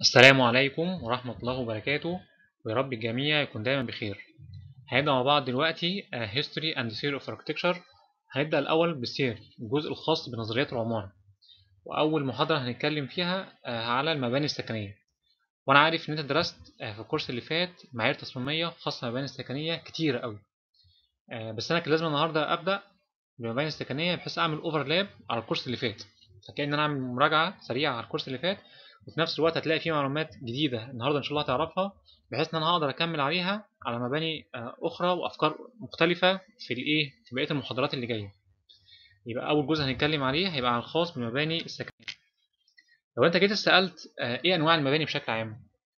السلام عليكم ورحمة الله وبركاته ويا رب الجميع يكون دايما بخير هنبدأ مع بعض دلوقتي uh, History and Theory of Architecture هنبدأ الأول بالسير الجزء الخاص بنظريات العمارة وأول محاضرة هنتكلم فيها uh, على المباني السكنية وأنا عارف إن أنت درست uh, في الكورس اللي فات معايير تصميمية خاصة بالمباني السكنية كتير قوي بس أنا كان لازم النهاردة أبدأ بالمباني السكنية بحيث أعمل أوفرلاب على الكورس اللي فات فكأن أنا أعمل مراجعة سريعة على الكورس اللي فات وفي نفس الوقت هتلاقي فيه معلومات جديدة النهاردة إن شاء الله هتعرفها بحيث إن أنا هقدر أكمل عليها على مباني أخرى وأفكار مختلفة في الإيه في بقية المحاضرات اللي جاية يبقى أول جزء هنتكلم عليه هيبقى على الخاص بالمباني السكنية لو أنت جيت سألت إيه أنواع المباني بشكل عام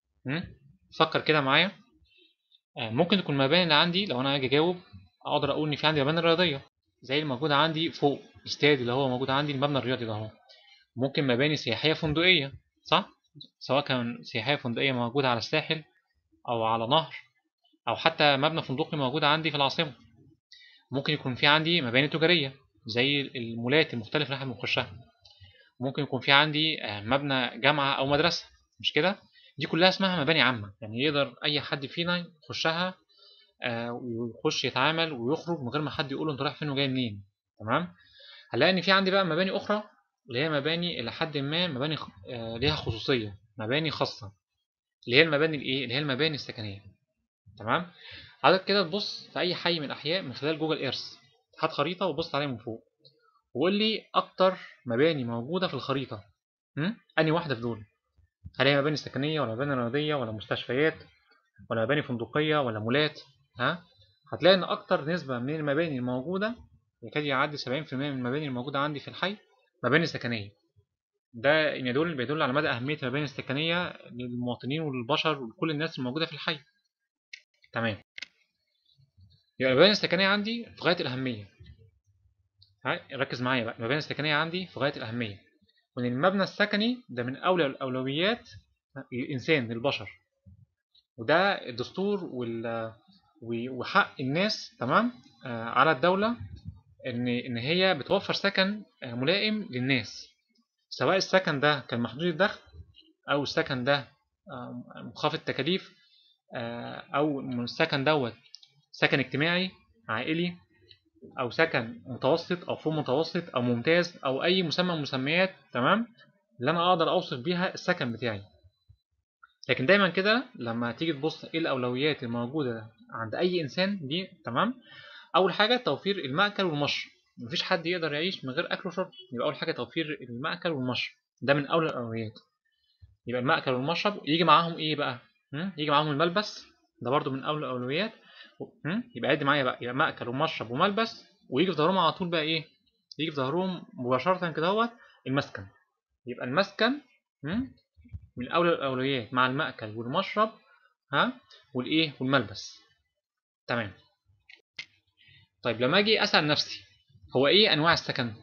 فكر كده معايا ممكن تكون المباني اللي عندي لو أنا هاجي أجاوب أقدر أقول إن في عندي مباني رياضية زي الموجودة عندي فوق الاستاد اللي هو موجود عندي المبنى الرياضي ده اهو ممكن مباني سياحية فندقية صح؟ سواء كان سياحية فندقية موجودة على الساحل أو على نهر أو حتى مبنى فندقي موجود عندي في العاصمة ممكن يكون في عندي مباني تجارية زي المولات المختلفة اللي احنا بنخشها ممكن يكون في عندي مبنى جامعة أو مدرسة مش كده؟ دي كلها اسمها مباني عامة يعني يقدر أي حد فينا يخشها ويخش يتعامل ويخرج من غير ما حد يقول له انت رايح فين وجاي منين تمام هنلاقي ان في عندي بقى مباني اخرى اللي هي مباني الى حد ما مباني ليها خصوصيه مباني خاصه اللي هي المباني الايه اللي هي المباني السكنيه تمام عايزك كده تبص في اي حي من الاحياء من خلال جوجل ايرث هات خريطه وبص عليها من فوق وقول لي اكتر مباني موجوده في الخريطه انهي واحده في دول هل هي مباني سكنيه ولا مباني رياضيه ولا مستشفيات ولا مباني فندقيه ولا مولات ها هتلاقي ان اكتر نسبة من المباني الموجودة يكاد يعدي 70% من المباني الموجودة عندي في الحي مباني سكنية ده ان يدل بيدل على مدى أهمية المباني السكنية للمواطنين وللبشر ولكل الناس الموجودة في الحي تمام يبقى المباني السكنية عندي في غاية الأهمية ركز معايا بقى المباني السكنية عندي في غاية الأهمية وإن المبنى السكني ده من أولى الأولويات للإنسان للبشر وده الدستور وال وحق الناس تمام آه على الدولة إن إن هي بتوفر سكن آه ملائم للناس سواء السكن ده كان محدود الدخل أو السكن ده آه منخفض التكاليف أو السكن دوت سكن اجتماعي عائلي أو سكن متوسط أو فوق متوسط أو ممتاز أو أي مسمى من المسميات تمام اللي أنا أقدر أوصف بيها السكن بتاعي لكن دايما كده لما تيجي تبص ايه الاولويات الموجوده عند اي انسان دي تمام اول حاجه توفير المأكل والمشرب مفيش حد يقدر يعيش من غير اكل وشرب يبقى اول حاجه توفير المأكل والمشرب ده من اولى الاولويات يبقى المأكل والمشرب يجي معاهم ايه بقى يجي معاهم الملبس ده برضو من اولى الاولويات يبقى عد معايا بقى يبقى مأكل ومشرب وملبس ويجي في ظهرهم على طول بقى ايه يجي في ظهرهم مباشره كده اهوت المسكن يبقى المسكن من أولى الأولويات مع المأكل والمشرب ها والإيه والملبس تمام طيب لما أجي أسأل نفسي هو إيه أنواع السكن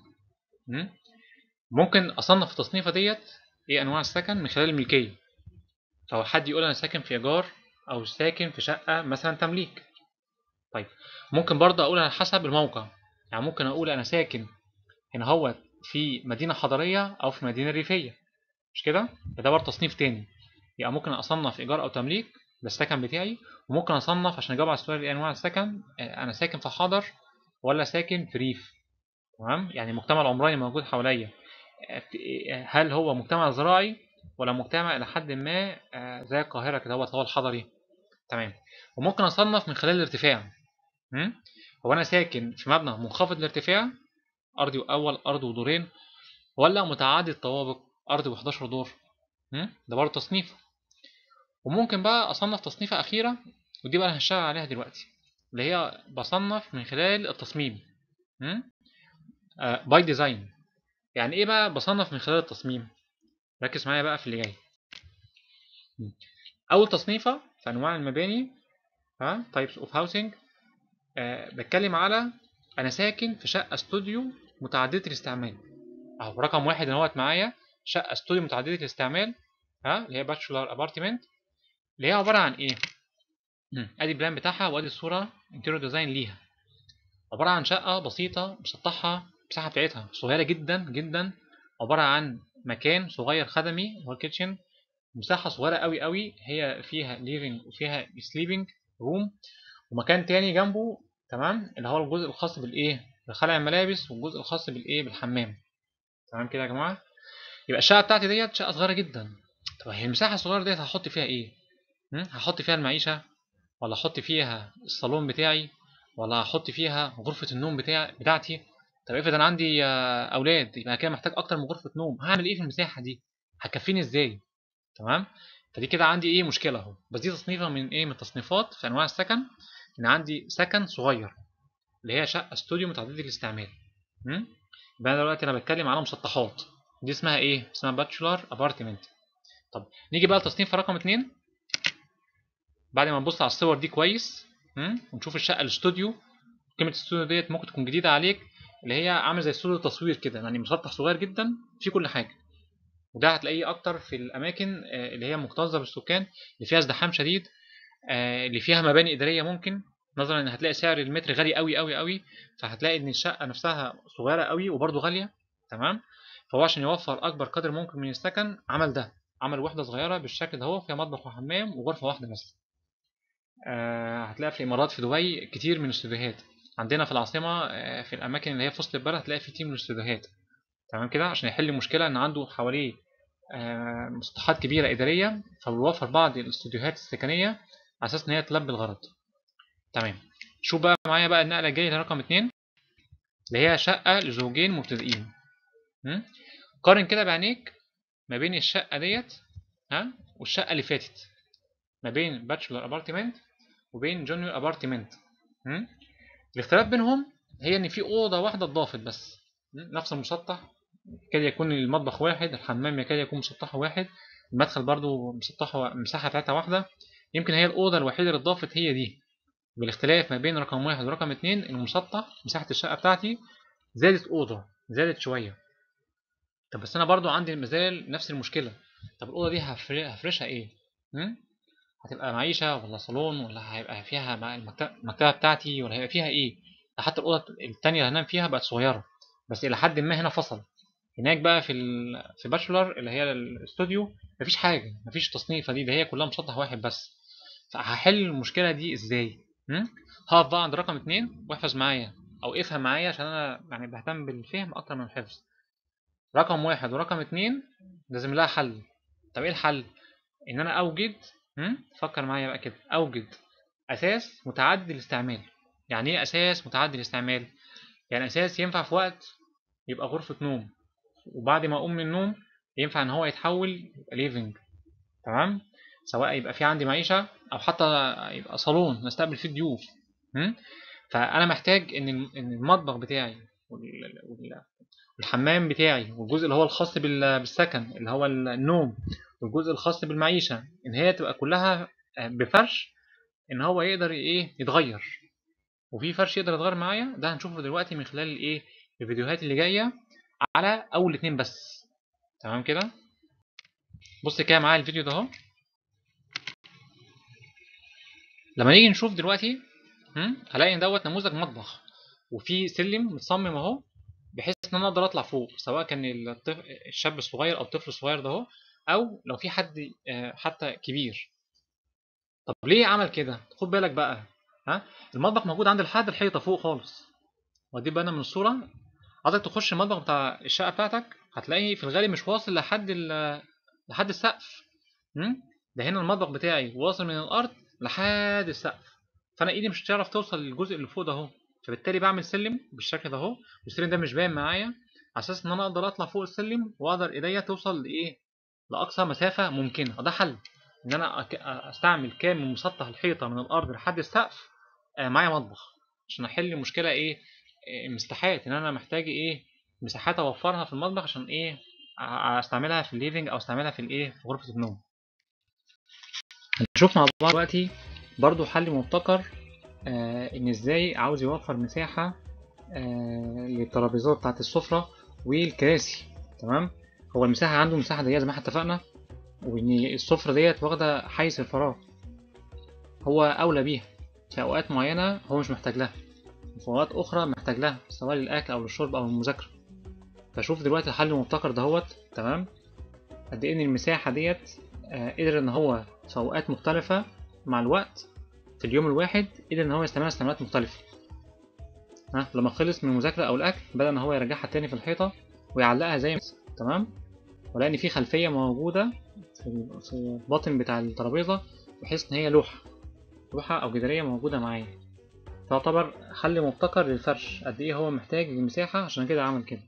ممكن أصنف التصنيفة ديت إيه أنواع السكن من خلال الملكية لو حد يقول أنا ساكن في إيجار أو ساكن في شقة مثلا تمليك طيب ممكن برضه أقول على حسب الموقع يعني ممكن أقول أنا ساكن هنا هو في مدينة حضرية أو في مدينة ريفية مش كده ده برضه تصنيف تاني يبقى ممكن اصنف ايجار او تمليك ده السكن بتاعي وممكن اصنف عشان اجاوب على السؤال ايه انواع السكن انا ساكن في حضر ولا ساكن في ريف تمام يعني المجتمع العمراني موجود حواليا هل هو مجتمع زراعي ولا مجتمع الى حد ما زي القاهره كده هو هو الحضري تمام وممكن اصنف من خلال الارتفاع هو انا ساكن في مبنى منخفض الارتفاع ارضي اول ارض ودورين ولا متعدد الطوابق أرض و11 دور ده برضه تصنيف وممكن بقى أصنف تصنيفة أخيرة ودي بقى هنشتغل عليها دلوقتي اللي هي بصنف من خلال التصميم باي ديزاين يعني إيه بقى بصنف من خلال التصميم ركز معايا بقى في اللي جاي أول تصنيفة في أنواع المباني ها types of housing أه بتكلم على أنا ساكن في شقة استوديو متعددة الاستعمال أهو رقم واحد اهوت معايا شقه استوديو متعدده الاستعمال ها اللي هي باتشولار ابارتمنت اللي هي عباره عن ايه ادي البلان بتاعها وادي الصوره انتيريور ديزاين ليها عباره عن شقه بسيطه مسطحه المساحه بتاعتها صغيره جدا جدا عباره عن مكان صغير خدمي هو الكيتشن مساحه صغيره قوي قوي هي فيها ليفنج وفيها سليبنج روم ومكان تاني جنبه تمام اللي هو الجزء الخاص بالايه بخلع الملابس والجزء الخاص بالايه بالحمام تمام كده يا جماعه يبقى الشقه بتاعتي ديت شقه صغيره جدا طب هي المساحه الصغيره ديت هحط فيها ايه هم؟ هحط فيها المعيشه ولا احط فيها الصالون بتاعي ولا هحط فيها غرفه النوم بتاع بتاعتي طب افرض انا عندي آه، اولاد يبقى كده محتاج اكتر من غرفه نوم هعمل ايه في المساحه دي هتكفيني ازاي تمام فدي كده عندي ايه مشكله اهو بس دي تصنيفه من ايه من التصنيفات في انواع السكن ان عندي سكن صغير اللي هي شقه استوديو متعدده الاستعمال امم يبقى أنا دلوقتي انا بتكلم على مسطحات دي اسمها ايه اسمها باتشولار ابارتمنت طب نيجي بقى لتصنيف رقم اتنين بعد ما نبص على الصور دي كويس امم ونشوف الشقه الاستوديو كلمه استوديو ديت ممكن تكون جديده عليك اللي هي عامل زي استوديو تصوير كده يعني مسطح صغير جدا فيه كل حاجه وده هتلاقيه اكتر في الاماكن آه، اللي هي مكتظه بالسكان اللي فيها ازدحام شديد آه، اللي فيها مباني اداريه ممكن نظرا ان هتلاقي سعر المتر غالي قوي قوي قوي فهتلاقي ان الشقه نفسها صغيره قوي وبرده غاليه تمام فهو عشان يوفر اكبر قدر ممكن من السكن عمل ده عمل وحده صغيره بالشكل ده هو فيها مطبخ وحمام وغرفه واحده بس آه، هتلاقي في الامارات في دبي كتير من الاستوديوهات عندنا في العاصمه آه، في الاماكن اللي هي في وسط البلد هتلاقي في كتير من الاستوديوهات تمام كده عشان يحل مشكله ان عنده حواليه آه، مسطحات كبيره اداريه فبيوفر بعض الاستوديوهات السكنيه على اساس ان هي تلبي الغرض تمام شوف بقى معايا بقى النقله الجايه لرقم اتنين اللي هي شقه لزوجين مبتدئين م? قارن كده بعينيك ما بين الشقه ديت ها والشقه اللي فاتت ما بين باتشولر ابارتمنت وبين جونيور ابارتمنت م? الاختلاف بينهم هي ان في اوضه واحده اتضافت بس م? نفس المسطح يكاد يكون المطبخ واحد الحمام يكاد يكون مسطحه واحد المدخل برضو مسطحه المساحه بتاعتها واحده يمكن هي الاوضه الوحيده اللي اتضافت هي دي بالاختلاف ما بين رقم واحد ورقم اتنين المسطح مساحه الشقه بتاعتي زادت اوضه زادت شويه طب بس انا برضو عندي مازال نفس المشكله طب الاوضه دي هفر- هفرشها ايه م? هتبقى معيشه ولا صالون ولا هيبقى فيها مع المكت- المكتبه بتاعتي ولا هيبقى فيها ايه ده حتى الاوضه التانية اللي هنام فيها بقت صغيره بس الى حد ما هنا فصل هناك بقى في ال... في باتشولر اللي هي الاستوديو مفيش حاجه مفيش تصنيفه دي ده هي كلها مسطح واحد بس فهحل المشكله دي ازاي م? هقف بقى عند رقم اتنين واحفظ معايا او افهم معايا عشان انا يعني بهتم بالفهم اكتر من الحفظ رقم واحد ورقم اتنين لازم لها حل طب ايه الحل ان انا اوجد م? فكر معايا بقى كده اوجد اساس متعدد الاستعمال يعني ايه اساس متعدد الاستعمال يعني اساس ينفع في وقت يبقى غرفة نوم وبعد ما اقوم من النوم ينفع ان هو يتحول يبقى ليفنج تمام سواء يبقى في عندي معيشة او حتى يبقى صالون نستقبل فيه ضيوف م? فانا محتاج ان ان المطبخ بتاعي وال- وال- والحمام بتاعي والجزء اللي هو الخاص بال- بالسكن اللي هو النوم والجزء الخاص بالمعيشة ان هي تبقى كلها آه، بفرش ان هو يقدر ايه يتغير وفي فرش يقدر يتغير معايا ده هنشوفه دلوقتي من خلال الايه الفيديوهات اللي جايه على اول اتنين بس تمام كده بص كده معايا الفيديو ده اهو لما نيجي نشوف دلوقتي هم، هلاقي ان دوت نموذج مطبخ وفي سلم متصمم اهو بحيث ان انا اقدر اطلع فوق سواء كان الطفل الشاب الصغير او الطفل الصغير ده اهو او لو في حد آه، حتى كبير طب ليه عمل كده خد بالك بقى ها المطبخ موجود عند لحد الحيطه فوق خالص ودي بقى من الصوره عايزك تخش المطبخ بتاع الشقه بتاعتك هتلاقي في الغالب مش واصل لحد ال- لحد السقف م? ده هنا المطبخ بتاعي واصل من الارض لحد السقف فانا ايدي مش هتعرف توصل للجزء اللي فوق ده اهو فبالتالي بعمل سلم بالشكل ده اهو والسلم ده مش باين معايا على اساس ان انا اقدر اطلع فوق السلم واقدر ايديا توصل لايه لاقصى مسافه ممكنه وده حل ان انا أك- استعمل كام من مسطح الحيطه من الارض لحد السقف آه، معايا مطبخ عشان احل مشكله ايه آه، مساحات ان انا محتاج ايه مساحات اوفرها في المطبخ عشان ايه ع- استعملها في الليفينج او استعملها في الايه في غرفه النوم هنشوف مع بعض دلوقتي برضو حل مبتكر آه ان ازاي عاوز يوفر مساحه آه للترابيزات بتاعت السفره والكراسي تمام هو المساحه عنده مساحه ضيقه زي ما احنا اتفقنا وان السفره ديت واخده حيز الفراغ هو اولى بيها في اوقات معينه هو مش محتاج لها وفي اوقات اخرى محتاج لها سواء للاكل او للشرب او المذاكره فشوف دلوقتي الحل المبتكر دهوت تمام قد ايه ان المساحه ديت آه، قدر ان هو في اوقات مختلفة مع الوقت في اليوم الواحد قدر ان هو يستعملها استعمالات مختلفة ها لما خلص من المذاكرة او الاكل بدأ ان هو يرجعها تاني في الحيطة ويعلقها زي ما تمام ولان في خلفية موجودة في في الباطن بتاع الترابيزة بحيث ان هي لوحة لوحة او جدارية موجودة معايا تعتبر حل مبتكر للفرش قد ايه هو محتاج للمساحة عشان كده عمل كده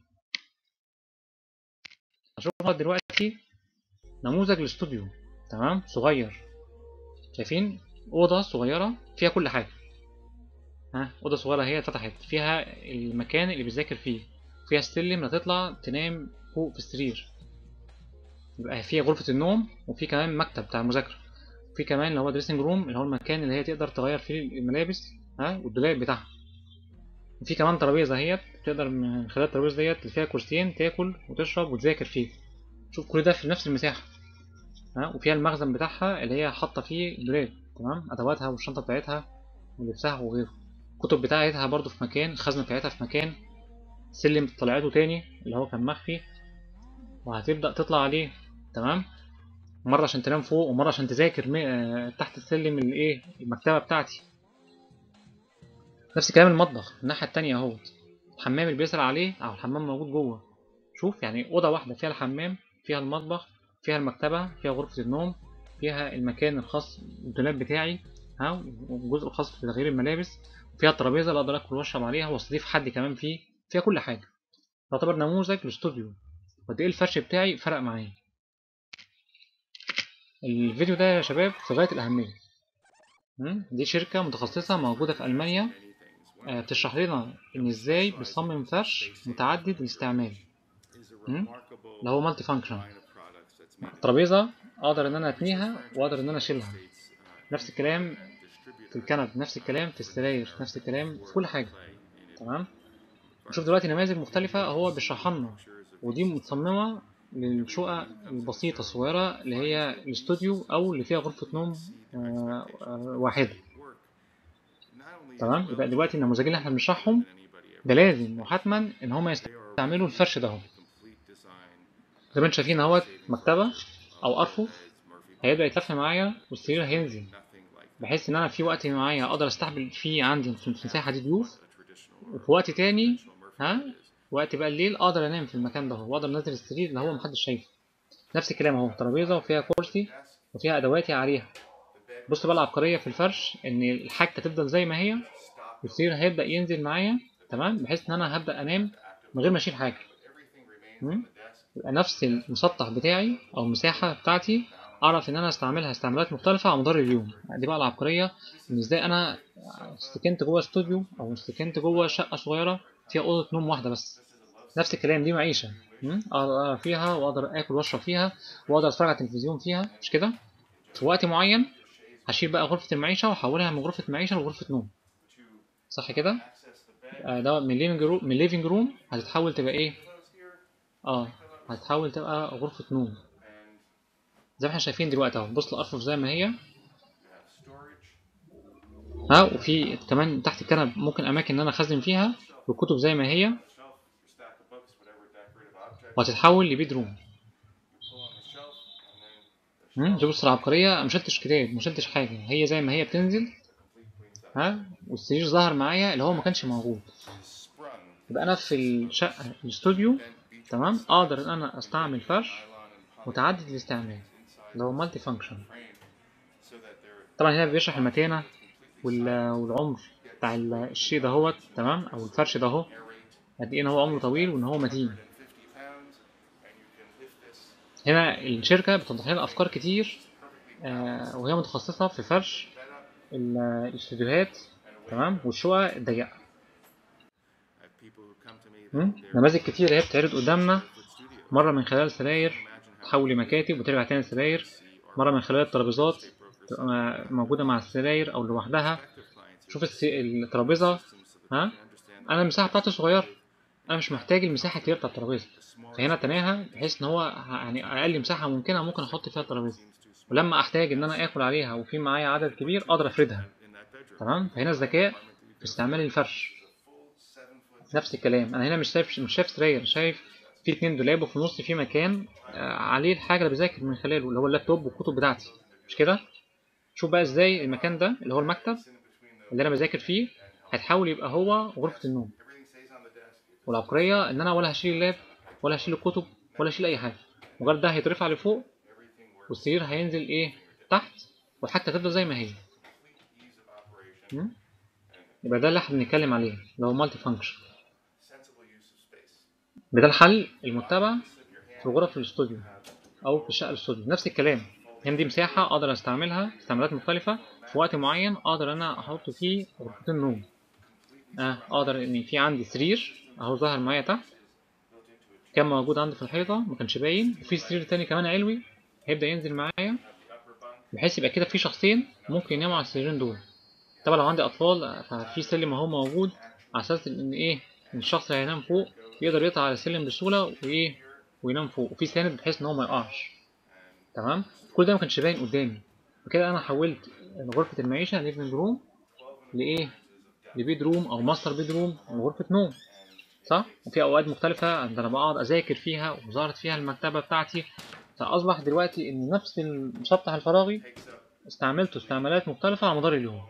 هشوف دلوقتي نموذج الاستوديو تمام صغير شايفين أوضة صغيرة فيها كل حاجة ها أوضة صغيرة هي اتفتحت فيها المكان اللي بيذاكر فيه فيها السلم اللي تطلع تنام فوق في السرير يبقى فيها غرفة النوم وفي كمان مكتب بتاع المذاكرة في كمان اللي هو دريسنج روم اللي هو المكان اللي هي تقدر تغير فيه الملابس ها والدولاب بتاعها وفي كمان ترابيزة اهيت تقدر من خلال الترابيزة ديت اللي فيها كرسيين تاكل وتشرب وتذاكر فيه شوف كل ده في نفس المساحة ها وفيها المخزن بتاعها اللي هي حاطة فيه الدولاب تمام أدواتها والشنطة بتاعتها ولبسها وغيره الكتب بتاعتها برضو في مكان الخزنة بتاعتها في مكان سلم طلعته تاني اللي هو كان مخفي وهتبدأ تطلع عليه تمام مرة عشان تنام فوق ومرة عشان تذاكر م- آه، تحت السلم الايه المكتبة بتاعتي نفس الكلام المطبخ الناحية التانية اهوت الحمام اللي بيسأل عليه أو الحمام موجود جوه شوف يعني أوضة واحدة فيها الحمام فيها المطبخ فيها المكتبة فيها غرفة النوم فيها المكان الخاص بالدولاب بتاعي ها والجزء الخاص بتغيير الملابس وفيها الترابيزة اللي أقدر آكل وأشرب عليها وأستضيف حد كمان فيه فيها كل حاجة تعتبر نموذج لاستوديو وقد إيه الفرش بتاعي فرق معايا الفيديو ده يا شباب في غاية الأهمية مم؟ دي شركة متخصصة موجودة في ألمانيا آه، بتشرح لنا إن إزاي بتصمم فرش متعدد الاستعمال مم؟ اللي هو مالتي فانكشن ترابيزة أقدر إن أنا أتنيها وأقدر إن أنا أشيلها نفس الكلام في الكنب نفس الكلام في السراير نفس الكلام في كل حاجة تمام نشوف دلوقتي نماذج مختلفة هو بيشرحها لنا ودي متصممة للشقق البسيطة الصغيرة اللي هي الاستوديو أو اللي فيها غرفة نوم آه، آه، واحدة تمام يبقى دلوقتي النموذجين اللي احنا بنشرحهم ده لازم وحتما إن هما يستعملوا الفرش ده اهو زي ما انتم شايفين اهوت مكتبة أو أرفف هيبدأ يتلف معايا والسرير هينزل بحيث إن أنا في وقت معايا أقدر أستقبل فيه عندي في المساحة دي ضيوف وفي وقت تاني ها وقت بقى الليل اقدر انام في المكان ده واقدر انزل السرير اللي هو محدش شايفه نفس الكلام اهو ترابيزه وفيها كرسي وفيها ادواتي عليها بص بقى العبقريه في الفرش ان الحاجه تفضل زي ما هي والسرير هيبدا ينزل معايا تمام بحيث ان انا هبدا انام من غير ما اشيل حاجه مم؟ يبقى نفس المسطح بتاعي او المساحه بتاعتي اعرف ان انا استعملها استعمالات مختلفه على مدار اليوم دي بقى العبقريه ان ازاي انا سكنت جوه استوديو او سكنت جوه شقه صغيره فيها اوضه نوم واحده بس نفس الكلام دي معيشه مم؟ اقدر أقرا فيها واقدر اكل واشرب فيها واقدر اتفرج على التلفزيون فيها مش كده في وقت معين هشيل بقى غرفه المعيشه واحولها من غرفه معيشه لغرفه نوم صح كده آه، ده من الليفنج روم من الليفنج روم هتتحول تبقى ايه اه هتتحول تبقى غرفه نوم زي ما احنا شايفين دلوقتي اهو بص الارفف زي ما هي ها وفي كمان تحت الكنب ممكن اماكن ان انا اخزن فيها والكتب زي ما هي وهتتحول لبيد روم امم دي بص العبقريه أنا مشلتش كتاب مشلتش حاجه هي زي ما هي بتنزل ها والسرير ظهر معايا اللي هو ما كانش موجود يبقى انا في الشقه الاستوديو تمام اقدر ان انا استعمل فرش متعدد الاستعمال اللي هو مالتي فانكشن طبعا هنا بيشرح المتانه وال- والعمر بتاع ال- الشيء دهوت تمام او الفرش ده اهو قد ايه ان هو عمره طويل وان هو متين هنا الشركه بتوضح لنا افكار كتير آه، وهي متخصصه في فرش ال- الاستوديوهات تمام والشقق الضيقه مم؟ نماذج كتير هي بتعرض قدامنا مرة من خلال سراير تحول لمكاتب وترجع تاني سراير مرة من خلال الترابيزات تبقى موجودة مع السراير أو لوحدها شوف الس- الترابيزة ها أنا المساحة بتاعتي صغيرة أنا مش محتاج المساحة الكبيرة بتاعت الترابيزة فهنا تناها بحيث إن هو ه- يعني أقل مساحة ممكنة ممكن أحط فيها الترابيزة ولما أحتاج إن أنا آكل عليها وفي معايا عدد كبير أقدر أفردها تمام فهنا الذكاء في استعمال الفرش نفس الكلام انا هنا مش شايف مش شايف سراير شايف في اتنين دولاب وفي النص في مكان آه، عليه الحاجه اللي بذاكر من خلاله اللي هو اللابتوب والكتب بتاعتي مش كده شوف بقى ازاي المكان ده اللي هو المكتب اللي انا بذاكر فيه هيتحول يبقى هو غرفه النوم والعبقريه ان انا ولا هشيل اللاب ولا هشيل الكتب ولا هشيل اي حاجه مجرد ده هيترفع لفوق والسرير هينزل ايه تحت والحاجه هتفضل زي ما هي م? يبقى ده اللي احنا بنتكلم عليه اللي هو مالتي فانكشن ده الحل المتبع في غرف الاستوديو او في الشقه الاستوديو نفس الكلام هنا دي مساحه اقدر استعملها استعمالات مختلفه في وقت معين اقدر انا احط فيه غرفتين نوم اه اقدر ان في عندي سرير اهو ظهر معايا تحت كان موجود عندي في الحيطه ما كانش باين وفي سرير تاني كمان علوي هيبدا ينزل معايا بحيث يبقى كده في شخصين ممكن يناموا على السريرين دول طبعا لو عندي اطفال ففي سلم اهو موجود على اساس ان ايه ان الشخص اللي هينام فوق يقدر يطلع على السلم بسهوله وايه وينام فوق وفي ساند بحيث ان هو ما يقعش تمام كل ده ما كانش باين قدامي وكده انا حولت غرفه المعيشه ليفنج روم لايه لبيد روم او ماستر بيد روم او غرفه نوم صح وفي اوقات مختلفه عند انا بقعد اذاكر فيها وظهرت فيها المكتبه بتاعتي فاصبح دلوقتي ان نفس المسطح الفراغي استعملته استعمالات مختلفه على مدار اليوم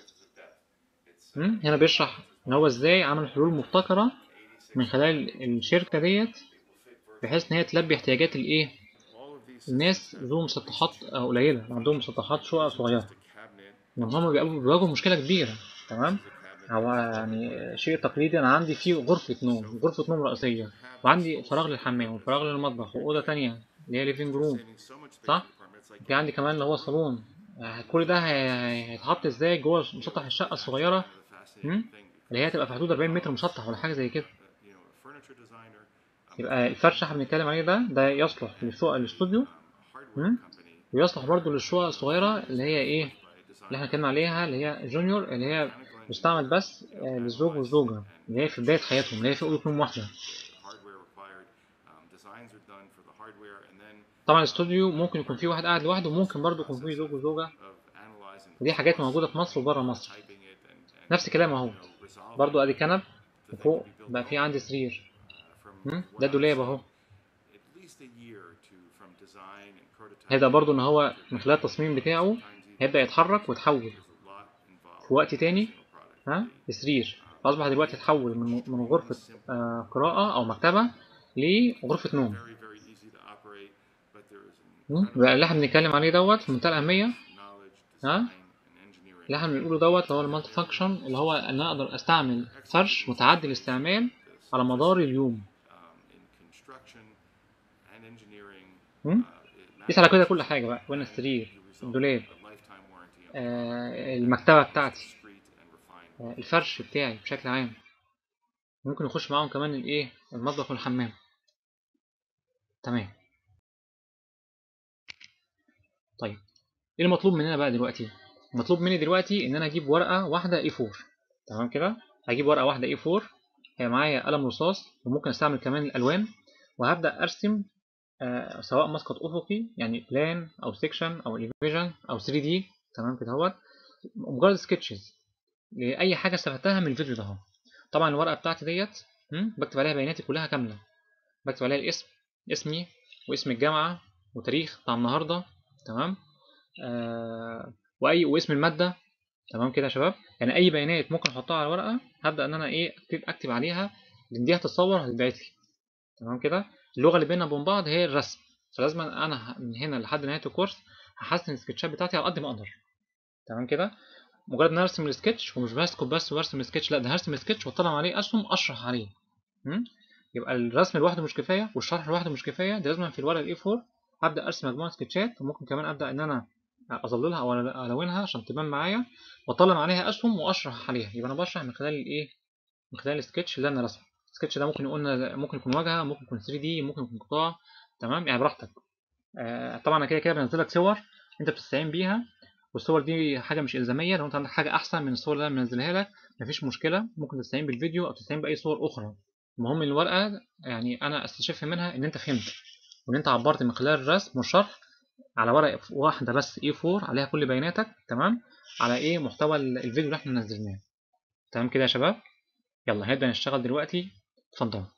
م? هنا بيشرح ان هو ازاي عمل حلول مبتكره من خلال الشركه ديت بحيث ان هي تلبي احتياجات الايه الناس ذو مسطحات قليله عندهم مسطحات شقق صغيره ان هم بيواجهوا مشكله كبيره تمام هو يعني شيء تقليدي انا عندي فيه غرفه نوم غرفه نوم رئيسيه وعندي فراغ للحمام وفراغ للمطبخ واوضه تانية اللي هي ليفينج روم صح في عندي كمان اللي هو صالون كل ده هيتحط ازاي جوه مسطح الشقه الصغيره م? اللي هي تبقى في حدود 40 متر مسطح ولا حاجه زي كده يبقى الفرش احنا بنتكلم عليه ده ده يصلح للشقق الاستوديو ويصلح برضو للشقق الصغيره اللي هي ايه اللي احنا اتكلمنا عليها اللي هي جونيور اللي هي مستعمل بس للزوج والزوجه اللي هي في بدايه حياتهم اللي هي في اوضه نوم واحده طبعا الاستوديو ممكن يكون فيه واحد قاعد لوحده وممكن برضو يكون فيه زوج وزوجه ودي حاجات موجوده في مصر وبره مصر نفس الكلام اهو برضو ادي كنب وفوق بقى في عندي سرير ده دولاب اهو هيبدأ برضو ان هو من خلال التصميم بتاعه هيبدأ يتحرك ويتحول في وقت تاني ها لسرير فأصبح دلوقتي اتحول من من غرفة آه قراءة أو مكتبة لغرفة نوم بقى اللي احنا بنتكلم عليه دوت في منتهى الأهمية ها اللي احنا بنقوله دوت اللي هو المالتي فانكشن اللي هو ان انا اقدر استعمل فرش متعدد الاستعمال على مدار اليوم قيس على كده كل حاجة بقى وانا السرير الدولاب آه المكتبة بتاعتي آه الفرش بتاعي بشكل عام ممكن يخش معاهم كمان الايه المطبخ والحمام تمام طيب ايه المطلوب مننا بقى دلوقتي المطلوب مني دلوقتي ان انا اجيب ورقة واحدة اي 4 تمام كده هجيب ورقة واحدة اي 4 هي معايا قلم رصاص وممكن استعمل كمان الالوان وهبدأ ارسم آه سواء مسقط افقي يعني بلان او سيكشن او اليفيجن او 3 دي تمام كده اهوت مجرد سكتشز لاي حاجه استفدتها من الفيديو ده اهو طبعا الورقه بتاعتي ديت بكتب عليها بياناتي كلها كامله بكتب عليها الاسم اسمي واسم الجامعه وتاريخ بتاع النهارده تمام آه واي واسم الماده تمام كده يا شباب يعني اي بيانات ممكن احطها على الورقه هبدا ان انا ايه اكتب, أكتب عليها لان دي هتتصور هتتبعت لي تمام كده اللغه اللي بيننا وبين بعض هي الرسم فلازم انا من هنا لحد نهايه الكورس هحسن السكتشات بتاعتي على قد ما اقدر تمام كده مجرد ان ارسم السكتش ومش بسكت بس وارسم السكتش لا ده هرسم السكتش واطلع عليه اسهم اشرح عليه م? يبقى الرسم لوحده مش كفايه والشرح لوحده مش كفايه ده لازم في الورقه الاي 4 هبدا ارسم مجموعه سكتشات وممكن كمان ابدا ان انا اظللها او الونها عشان تبان معايا واطلع عليها اسهم واشرح عليها يبقى انا بشرح من خلال الايه من خلال السكتش اللي انا رسمه السكتش ده ممكن قلنا ممكن يكون واجهه ممكن يكون 3 دي ممكن يكون قطاع تمام يعني براحتك آه طبعا انا كده كده بنزل لك صور انت بتستعين بيها والصور دي حاجه مش الزاميه لو انت عندك حاجه احسن من الصور اللي انا منزلها لك مفيش مشكله ممكن تستعين بالفيديو او تستعين باي صور اخرى المهم الورقه يعني انا استشف منها ان انت فهمت وان انت عبرت من خلال الرسم والشرح على ورقه واحده بس اي 4 عليها كل بياناتك تمام على ايه محتوى الفيديو اللي احنا نزلناه تمام كده يا شباب يلا هنبدا نشتغل دلوقتي اتفضلوا